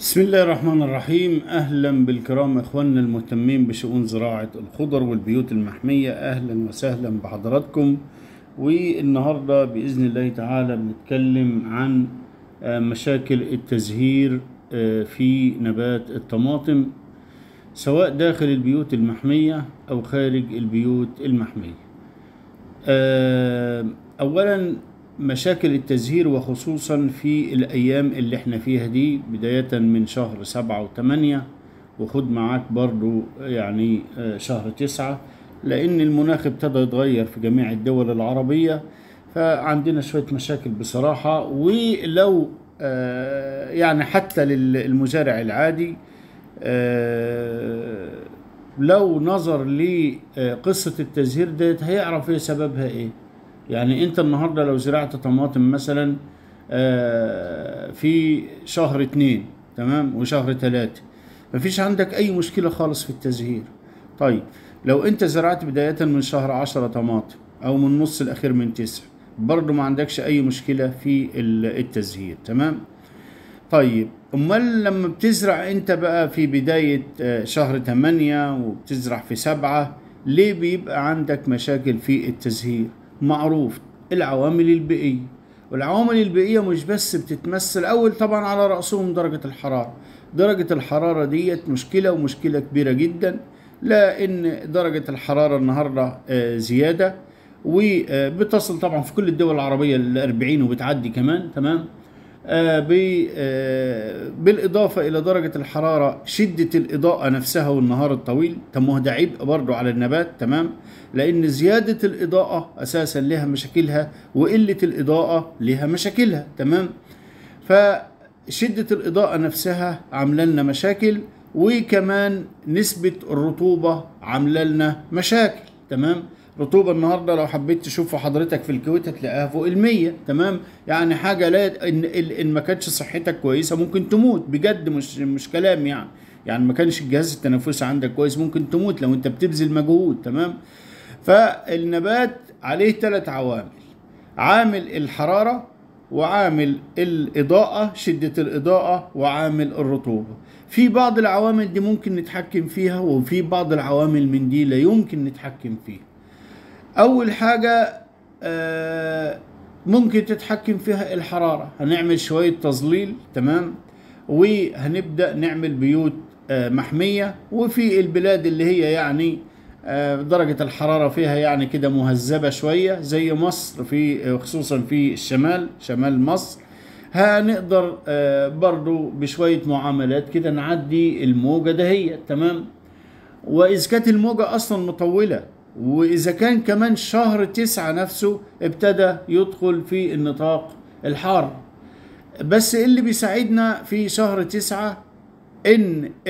بسم الله الرحمن الرحيم اهلا بالكرام اخواننا المهتمين بشؤون زراعه الخضر والبيوت المحميه اهلا وسهلا بحضراتكم والنهارده باذن الله تعالى بنتكلم عن آه، مشاكل التزهير آه، في نبات الطماطم سواء داخل البيوت المحميه او خارج البيوت المحميه آه، اولا مشاكل التزهير وخصوصا في الايام اللي احنا فيها دي بداية من شهر سبعة وثمانية وخد معاك برضو يعني آه، شهر تسعة لان المناخ ابتدى يتغير في جميع الدول العربية فعندنا شوية مشاكل بصراحة ولو آه، يعني حتى للمزارع العادي آه، لو نظر لقصة التزهير ديت هيعرف ايه سببها ايه يعني انت النهاردة لو زرعت طماطم مثلا آه، في شهر اتنين تمام وشهر تلاتة مفيش عندك اي مشكلة خالص في التزهير طيب لو انت زرعت بداية من شهر عشرة طماطم او من النص الاخير من تسعة برضو ما عندكش اي مشكلة في ال- التزهير تمام طيب امال لما بتزرع انت بقى في بداية آه، شهر تمانية وبتزرع في سبعة ليه بيبقى عندك مشاكل في التزهير معروف العوامل البيئية والعوامل البيئية مش بس بتتمثل اول طبعا على رأسهم درجة الحرارة درجة الحرارة ديت مشكلة ومشكلة كبيرة جدا لان درجة الحرارة النهاردة آه، زيادة وبتصل طبعا في كل الدول العربية ل 40 وبتعدي كمان تمام آه، ب- آه، بالإضافة إلى درجة الحرارة شدة الإضاءة نفسها والنهار الطويل طب ما هو ده عبء برضه على النبات تمام لأن زيادة الإضاءة أساسا لها مشاكلها وقلة الإضاءة لها مشاكلها تمام فشدة الإضاءة نفسها عاملة لنا مشاكل وكمان نسبة الرطوبة عاملة لنا مشاكل تمام رطوبة النهاردة لو حبيت تشوف حضرتك في الكويت هتلاقيها فوق المية تمام يعني حاجة لا إن, إن إن ما كانتش صحتك كويسة ممكن تموت بجد مش مش كلام يعني يعني ما كانش الجهاز التنفسي عندك كويس ممكن تموت لو انت بتبذل مجهود تمام فالنبات عليه ثلاث عوامل عامل الحرارة وعامل الإضاءة شدة الإضاءة وعامل الرطوبة في بعض العوامل دي ممكن نتحكم فيها وفي بعض العوامل من دي لا يمكن نتحكم فيها أول حاجة آه، ممكن تتحكم فيها الحرارة هنعمل شوية تظليل تمام وهنبدأ نعمل بيوت آه، محمية وفي البلاد اللي هي يعني آه، درجة الحرارة فيها يعني كده مهذبة شوية زي مصر في خصوصا في الشمال شمال مصر هنقدر آه، برضو بشوية معاملات كده نعدي الموجة دهية تمام وإذا كانت الموجة أصلا مطولة وإذا كان كمان شهر تسعة نفسه ابتدى يدخل في النطاق الحار بس اللي بيساعدنا في شهر تسعة إن ال-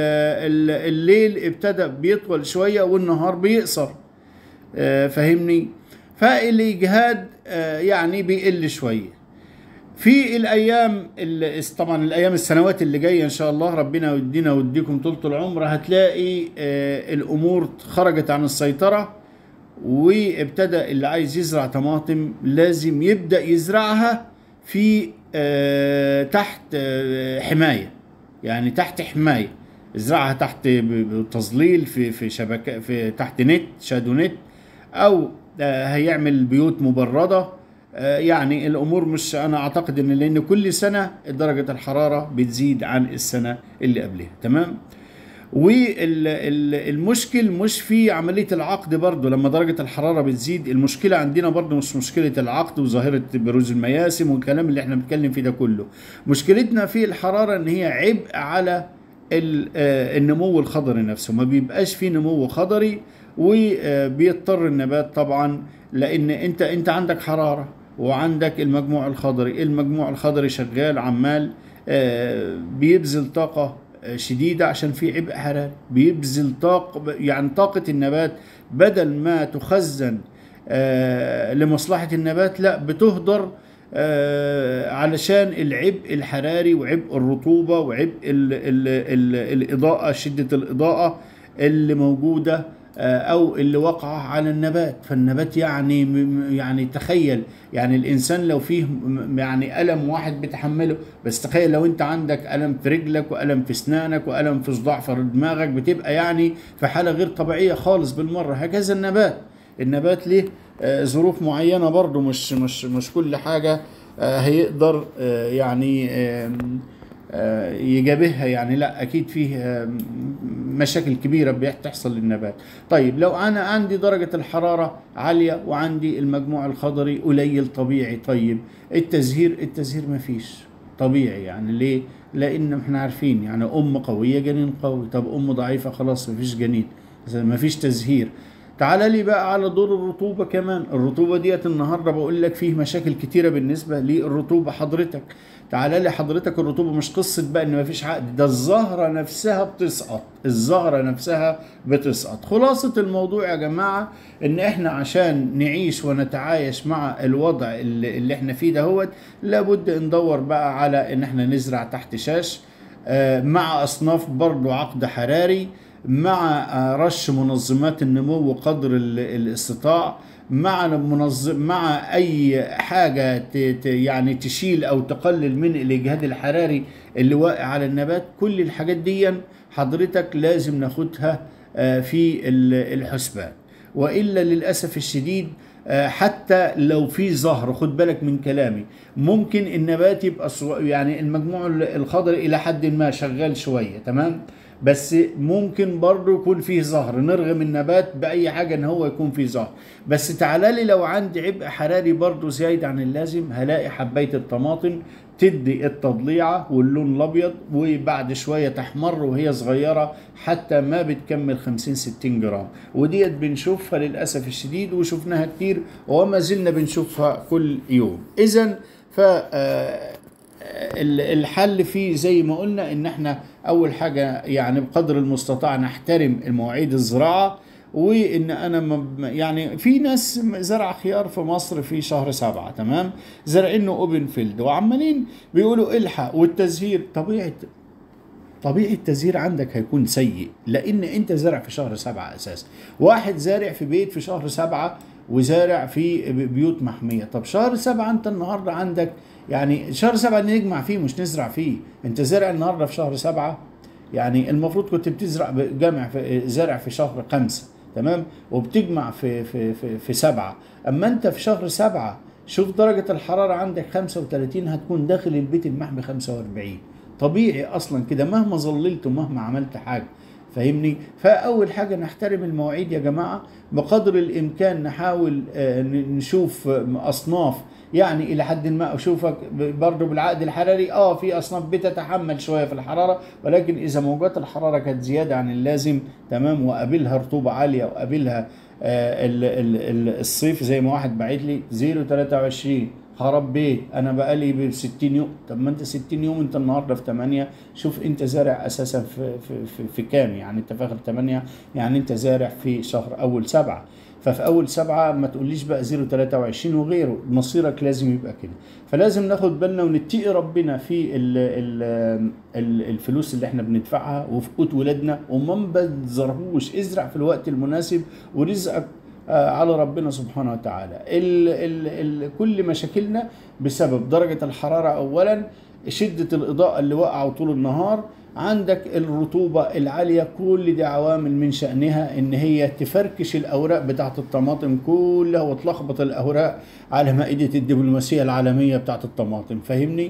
ال- الليل ابتدى بيطول شوية والنهار بيقصر آه، فاهمني فالإجهاد آه، يعني بيقل شوية في الايام ال- طبعا الايام السنوات اللي جايه ان شاء الله ربنا يدينا ويديكم طول العمر هتلاقي آه، الامور خرجت عن السيطره وابتدى اللي عايز يزرع طماطم لازم يبدا يزرعها في آه، تحت آه، حمايه يعني تحت حمايه ازرعها تحت ب- بتظليل في في شبكه في تحت نت شادو نت او آه، هيعمل بيوت مبرده آه، يعني الامور مش انا اعتقد ان لان كل سنه درجه الحراره بتزيد عن السنه اللي قبلها تمام والمشكل مش في عمليه العقد برضو لما درجه الحراره بتزيد المشكله عندنا برضو مش مشكله العقد وظاهره بروز المياسم والكلام اللي احنا بنتكلم فيه ده كله مشكلتنا في الحراره ان هي عبء على ال- آه، النمو الخضري نفسه ما بيبقاش فيه نمو خضري وبيضطر النبات طبعا لان انت انت عندك حراره وعندك المجموع الخضري المجموع الخضري شغال عمال آه، بيبذل طاقه آه، شديده عشان في عبء حراري بيبذل طاقه يعني طاقه النبات بدل ما تخزن آه، لمصلحه النبات لا بتهدر آه، علشان العبء الحراري وعبء الرطوبة وعبء ال ال ال الإضاءة شدة الإضاءة اللي موجودة آه، او اللي وقع على النبات فالنبات يعني م- م- يعني تخيل يعني الانسان لو فيه م- يعني الم واحد بيتحمله بس تخيل لو انت عندك الم في رجلك والم في اسنانك والم في صداع في دماغك بتبقى يعني في حاله غير طبيعيه خالص بالمره هكذا النبات النبات ليه آه، ظروف معينه برضه مش مش مش كل حاجه آه، هيقدر آه، يعني آم، آه، يجابهها يعني لا اكيد فيه آه، مشاكل كبيره بتحصل للنبات طيب لو انا عندي درجه الحراره عاليه وعندي المجموع الخضري قليل طبيعي طيب التزهير التزهير مفيش طبيعي يعني ليه لان احنا عارفين يعني ام قويه جنين قوي طب ام ضعيفه خلاص مفيش جنين مفيش تزهير تعال لي بقى على دور الرطوبة كمان الرطوبة ديت النهاردة بقول لك فيه مشاكل كتيرة بالنسبة للرطوبة حضرتك تعال لي حضرتك الرطوبة مش قصة بقى ان مفيش عقد ده الزهرة نفسها بتسقط الزهرة نفسها بتسقط خلاصة الموضوع يا جماعة ان احنا عشان نعيش ونتعايش مع الوضع اللي, اللي احنا فيه دهوت لابد ندور بقى على ان احنا نزرع تحت شاش آه، مع اصناف برضو عقد حراري مع آه، رش منظمات النمو قدر ال- الاستطاع مع منظم مع اي حاجه ت- ت- يعني تشيل او تقلل من الاجهاد الحراري اللي واقع على النبات كل الحاجات دي حضرتك لازم ناخدها آه، في ال- الحسبان والا للاسف الشديد آه، حتى لو في زهر خد بالك من كلامي ممكن النبات يبقى صغ- يعني المجموع الخضري الى حد ما شغال شويه تمام بس ممكن برضه يكون فيه زهر نرغم النبات باي حاجه ان هو يكون فيه زهر بس تعالى لي لو عندي عبء حراري برضه زايد عن اللازم هلاقي حبايه الطماطم تدي التضليعه واللون الابيض وبعد شويه تحمر وهي صغيره حتى ما بتكمل 50 60 جرام وديت بنشوفها للاسف الشديد وشفناها كتير وما زلنا بنشوفها كل يوم اذا ف آه، ال- الحل فيه زي ما قلنا ان احنا اول حاجه يعني بقدر المستطاع نحترم مواعيد الزراعه وان انا م- يعني في ناس زرع خيار في مصر في شهر سبعة تمام زارعينه اوبن فيلد وعمالين بيقولوا الحق والتزهير طبيعه طبيعي التزهير عندك هيكون سيء لان انت زارع في شهر سبعة اساسا واحد زارع في بيت في شهر سبعة وزارع في بيوت محمية طب شهر سبعة انت النهاردة عندك يعني شهر سبعة نجمع فيه مش نزرع فيه انت زارع النهاردة في شهر سبعة يعني المفروض كنت بتزرع جامع في زارع في شهر خمسة تمام وبتجمع في في في, في سبعة اما انت في شهر سبعة شوف درجة الحرارة عندك 35 هتكون داخل البيت المحمي 45 طبيعي اصلا كده مهما ظللت ومهما عملت حاجة فاهمني فاول حاجه نحترم المواعيد يا جماعه بقدر الامكان نحاول آه، ن- نشوف آه، اصناف يعني الى حد ما اشوفك ب- برضه بالعقد الحراري اه في اصناف بتتحمل شويه في الحراره ولكن اذا موجات الحراره كانت زياده عن اللازم تمام وقابلها رطوبه عاليه وقابلها آه ال- ال- ال- الصيف زي ما واحد باعت لي 023 خراب بيت انا بقالي ب 60 يوم طب ما انت 60 يوم انت النهارده في 8 شوف انت زارع اساسا في في في, في كام يعني انت في اخر 8 يعني انت زارع في شهر اول سبعه ففي اول سبعه ما تقوليش بقى 023 وغيره مصيرك لازم يبقى كده فلازم ناخد بالنا ونتقي ربنا في ال ال ال الفلوس اللي احنا بندفعها وفي قوت ولادنا وما نبذرهوش ازرع في الوقت المناسب ورزقك آه، على ربنا سبحانه وتعالى ال ال ال كل مشاكلنا بسبب درجة الحرارة أولا شدة الإضاءة اللي واقعة طول النهار عندك الرطوبة العالية كل دي عوامل من شأنها إن هي تفركش الأوراق بتاعت الطماطم كلها وتلخبط الأوراق على مائدة الدبلوماسية العالمية بتاعت الطماطم فاهمني؟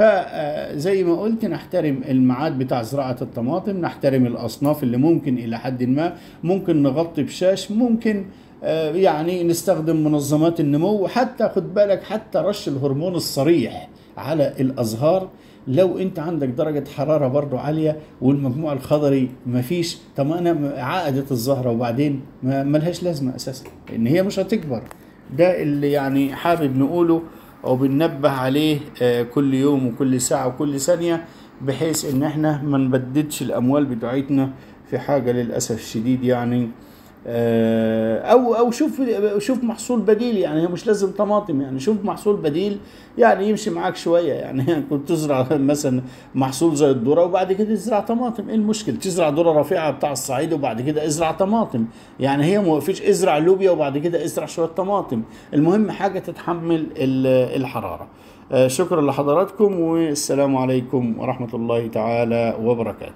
فزي ما قلت نحترم الميعاد بتاع زراعة الطماطم نحترم الأصناف اللي ممكن إلى حد ما ممكن نغطي بشاش ممكن آه، يعني نستخدم منظمات النمو حتى خد بالك حتى رش الهرمون الصريح على الازهار لو انت عندك درجة حرارة برضو عالية والمجموع الخضري مفيش طب انا عقدت الزهرة وبعدين ما ملهاش لازمة اساسا لان هي مش هتكبر ده اللي يعني حابب نقوله او بننبه عليه آه، كل يوم وكل ساعة وكل ثانية بحيث ان احنا ما نبددش الاموال بتاعتنا في حاجة للاسف الشديد يعني آه، او او شوف شوف محصول بديل يعني هي مش لازم طماطم يعني شوف محصول بديل يعني يمشي معاك شويه يعني كنت تزرع مثلا محصول زي الذره وبعد كده تزرع طماطم ايه المشكله تزرع ذره رفيعه بتاع الصعيد وبعد كده ازرع طماطم يعني هي ما فيش ازرع لوبيا وبعد كده ازرع شويه طماطم المهم حاجه تتحمل ال- الحراره آه، شكرا لحضراتكم والسلام عليكم ورحمه الله تعالى وبركاته